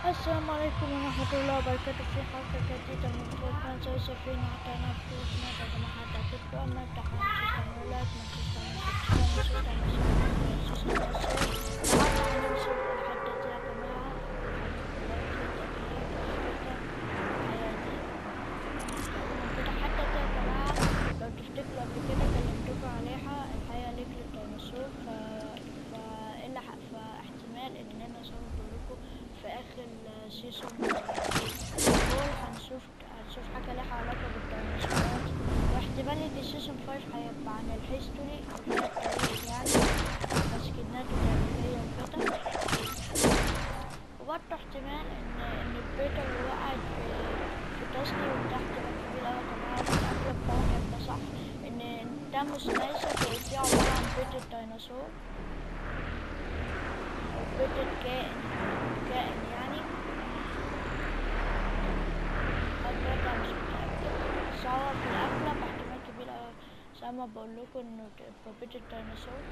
السلام عليكم ورحمة الله وبركاته في حلقة جديدة من فورتنايت زي شايفين عطانا فورتنايت يا جماعة هتعجبكم أما امتحان تستعملوا لايك ما تستعملوا سبسكرايب ما تستعملوا سبسكرايب لحد دي يا جماعة كده حتى دي يا جماعة لو تفتكروا قبل كده كلمتكم عليها الحقيقة ليك للديناصور ف... فإلا ح... فاحتمال إن أنا أصور لكم في آخر سيزون دول هنشوف هنشوف حاجة لها علاقة بالديناصورات واحتمال إن سيزون فايف هيبقى عن الهيستوري اللي هي التاريخ يعني مسكنات وتاريخية وكده وبرضه احتمال إن إن البيضة اللي وقعت في في تصلي وتحت كبير أوي يا جماعة في الأغلب طبعا هيبقى صح إن ده مثلثة دي عبارة عن بيض الديناصور أو بيض كائن كائن يعني أتوقع مش متأكد بس هو في الأغلب احتمال كبير أوي زي ما بقول لكم إنه تبقى بيض الديناصور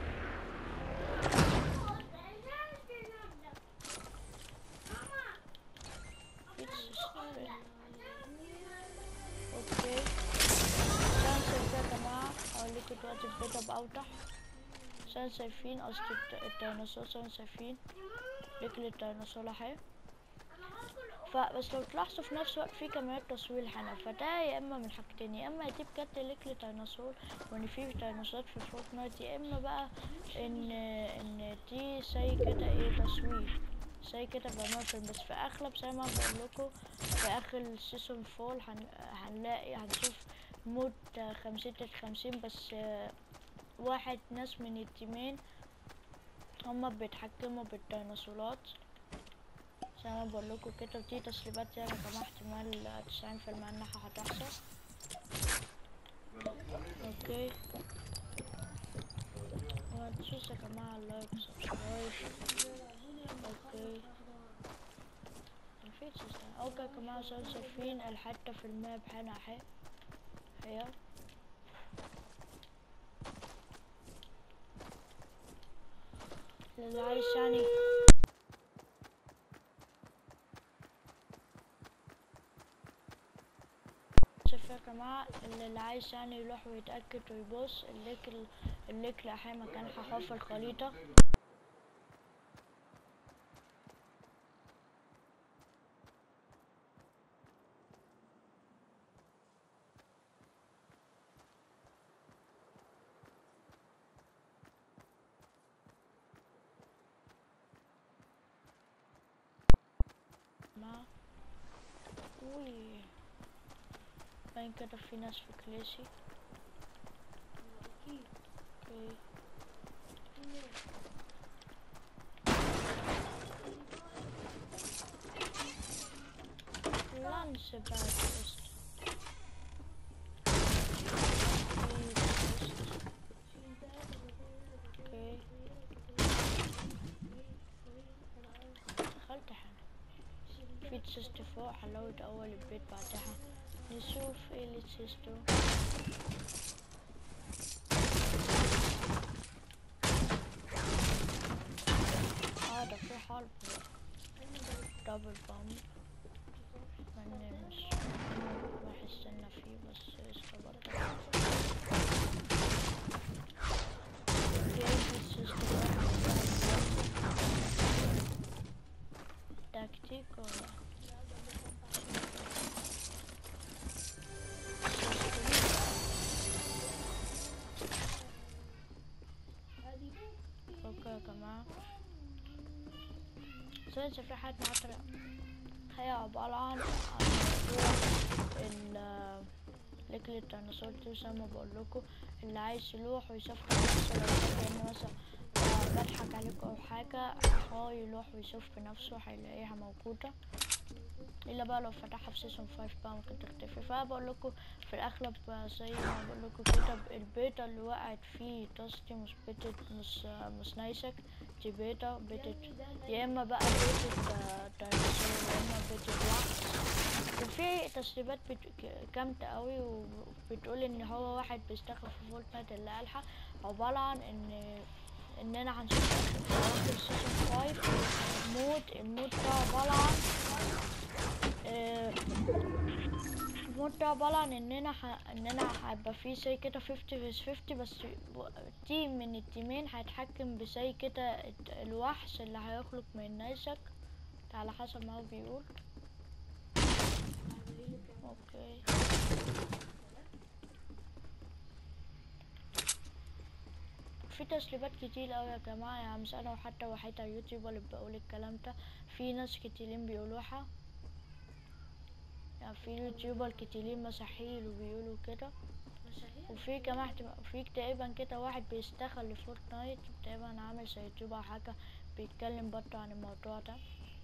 اوكي عشان شايفين يا جماعة هوريكم دلوقتي البيضة بأوضح عشان شايفين قصدي الد- الديناصور عشان شايفين رجل الديناصور اهي فبس لو تلاحظوا في نفس الوقت في كاميرات تصوير هنا فده يا اما من حاجتين يا اما دي بجد رجل ديناصور وان في ديناصورات في فورتنايت يا اما بقى ان ان دي زي كده ايه تصوير زي كده بعمل فيلم بس في اغلب زي ما بقول لكم في اخر سيزون فول هن... هنلاقي هنشوف مود خمسين ضد خمسين بس آه، واحد ناس من التيمين هما بيتحكموا بالديناصورات زي ما بقول لكم كده ودي تسريبات يعني يا جماعة احتمال تسعين في المية انها هتحصل اوكي وهتشوف يا جماعة اللايك سبسكرايب اوكي مفيش استنى. اوكي يا جماعة زي ما شايفين الحتة في الماب هنا اهي هي اللي عايز يعني شوف يا جماعة اللي اللي عايز يعني يروح ويتأكد ويبص الليك ال- الليك لأحيانا مكان حفاف الخريطة ما وي باين كده في ناس في كلاسي اوكي لانس بعد بس اوكي دخلت حنا في تشيست فوق حلوت اول البيت بعدها نشوف ايه اللي تشيستو اه ده في حرب دبل بامب ماني مش راح استنى فيه بس استبطل اوكي في تشيست تكتيك ولا اوكي يا جماعة سنة في حد معطرة هي عبارة عن عن موضوع ال لكل الديناصور دي زي ما بقول لكم اللي عايز يروح ويشوف نفسه لو كان مثلا آه، بضحك عليكم او حاجة هو يروح ويشوف بنفسه هيلاقيها موجودة الا بقى لو فتحها في سيزون 5 بقى ممكن تختفي فبقول لكم في الاغلب آه، زي ما بقول لكم كده البيضة اللي وقعت فيه توستي مش بيضة مش آه، مش نايسك دي بيضة بيضة يا اما بقى بيضة آه، ديناصور يا اما بيضة وحش وفي تسريبات بت... ك- جامدة قوي وبتقول ان هو واحد بيشتغل في فورتنايت اللي قالها عبارة عن ان اننا هنشوف في اخر سيزون 5 مود المود ده عبارة عن المود ده عبارة عن اننا ح... اننا هيبقى في زي كده 50 vs 50 بس و- تيم من التيمين هيتحكم بزي كده الت- الوحش اللي هيخلق من النيزك ده على حسب ما هو بيقول اوكي في تسريبات كتير اوي يا جماعة يعني مش انا وحتى وحيد على اليوتيوب اللي بقول الكلام ده في ناس كتيرين بيقولوها يعني في يوتيوبر كتيرين مساحيل وبيقولوا كده وفي كمان احتمال في تقريبا كده واحد بيشتغل لفورتنايت تقريبا عامل زي يوتيوبر أو حاجة بيتكلم برضه عن الموضوع ده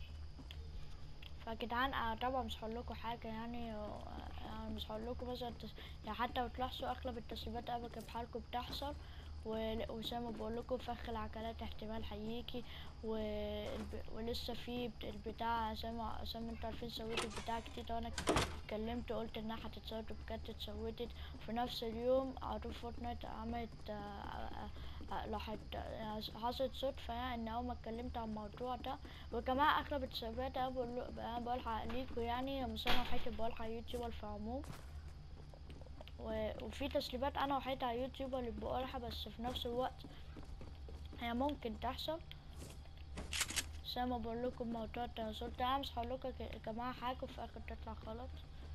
فجدعان انا طبعا مش هقولكوا حاجة يعني و- يعني مش هقولكوا مثلا التس... يعني حتى لو تلاحظوا اغلب التسريبات انا بجيبها لكم بتحصل و- وزي ما بقولكوا فخ العجلات احتمال هيجي والب... ولسه في بت- البتاع زي ما زي ما انتوا عارفين سويت البتاع كتير وانا اتكلمت وقلت انها هتتسوت وبجد اتسوتت في نفس اليوم عروض فورتنايت عملت آه، آه، آه، راحت آه، حصلت صدفة يعني ان اول ما اتكلمت عن الموضوع ده وكمان اغلب التسريبات انا بقول انا بقولها ليكوا يعني مش انا وحيد بقولها على يوتيوب في العموم و... وفي تسريبات انا وحيد على يوتيوب اللي بقولها بس في نفس الوقت هي ممكن تحصل زي ما بقول لكم موضوع التناسل ده أنا مش هقول لكم يا جماعه حاجه وفي الاخر تطلع غلط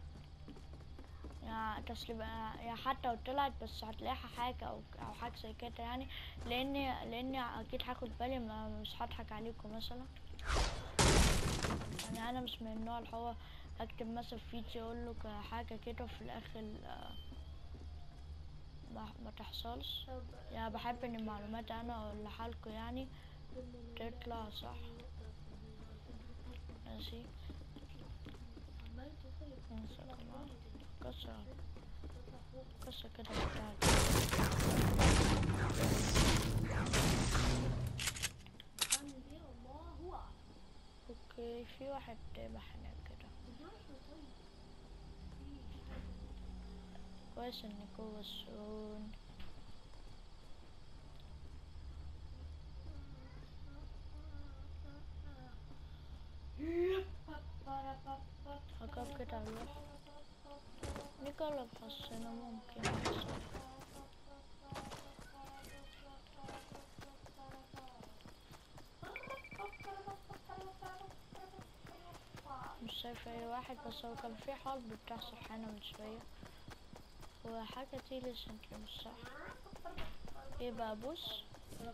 يعني تسريب يعني حتى لو طلعت بس هتلاقيها حاجه او او حاجه زي كده يعني لاني لاني اكيد هاخد بالي ما مش هضحك عليكم مثلا يعني انا مش من النوع اللي هو اكتب مثلا فيديو اقول لك حاجه كده وفي الاخر آه، ما, ما تحصلش يعني بحب ان المعلومات انا اقولها لكم يعني تطلع صح ماشي انسى كمان كسر كسر كده بتاعتي اوكي في واحد تابع هناك كده كويس ان جوه السون هجرب كده اروح نجرب حسنا ممكن يحصل. مش شايف اي واحد بس هو كان في حرب بتحصل هنا من شوية وحاجة دي لسه مش صح ايه بقى بص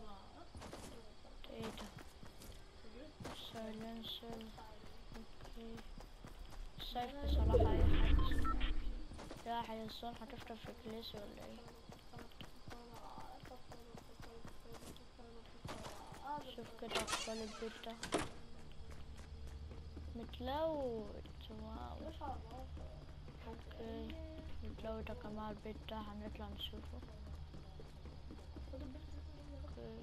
ايه ده سايلنسر اوكي مش شايف بصراحة اي حاجة يا حيصون هتفطر في كليسي ولا ايه شوف كده اقبال البيت ده متلوت واو اوكي متلوت يا جماعة البيت ده هنطلع نشوفه اوكي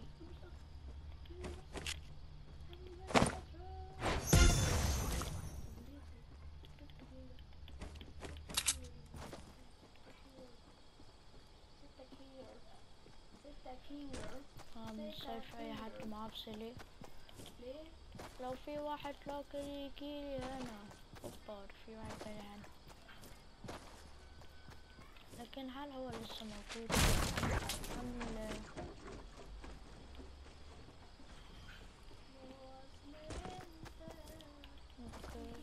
انا مش شايف اي حد معاه بسلي لو في واحد لاقي يجيلي هنا اوبا في واحد تاني هنا لكن هل هو لسه موجود الحمد لله اوكي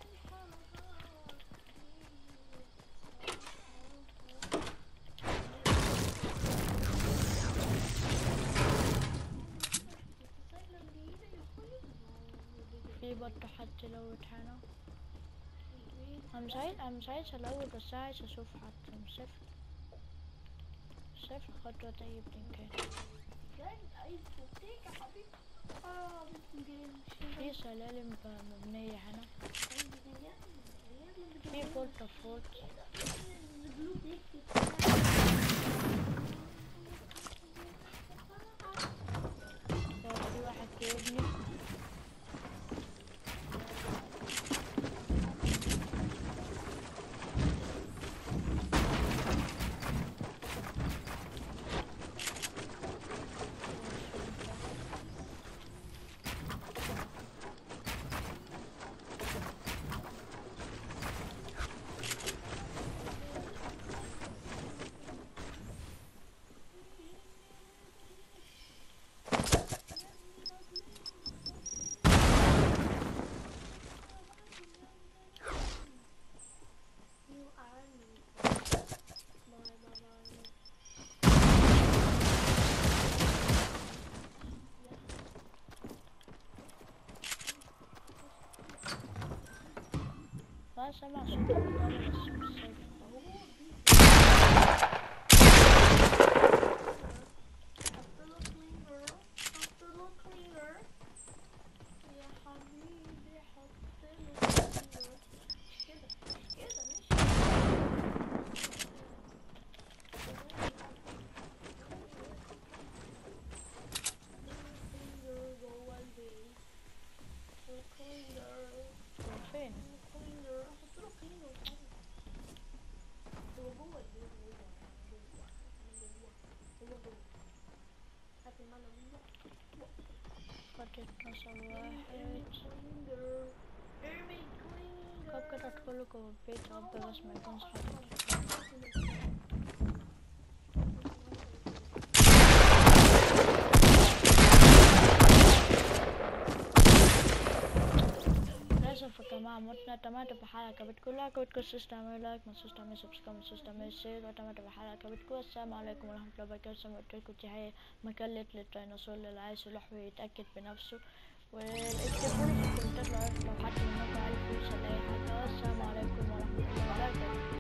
في برضه حد لوت هنا انا مش عايز انا مش عايز الوت بس عايز اشوف حد مش شايف مش شايف الخطوة ده يمكن كده في سلالم ب- مبنية هنا في فولت فولت لو في واحد جايبني انا سامع صوت البطارية بس مش شايف اهو حط له كلينر حط له كلينر يا حبيبي حط له كلينر كده كده ماشي كلينر جوه البيت كلينر هو فين كلينر حط له كلينر هو جوه البيت جوه جوه جوه هو جوه هات المعنى جوه قد 12 واحد طب كده ادخلوا جوه البيت يا رب بس ما يكونش حد للأسف يا جماعة متنا تمام بحلقة عجبتكم لو عجبتكم السيستم تعملوا لايك متنسوش تعملوا سبسكرايب متنسوش تعملوا شير وتمام بحلقة عجبتكم السلام عليكم ورحمة الله وبركاته زي ما قلت لكم دي هي مكلة للديناصور اللي عايز يروح ويتأكد بنفسه واكتبوا لي في الكومنتات لو عرفت- لو حد منكم عارف يوصل لأي حاجة والسلام عليكم ورحمة الله وبركاته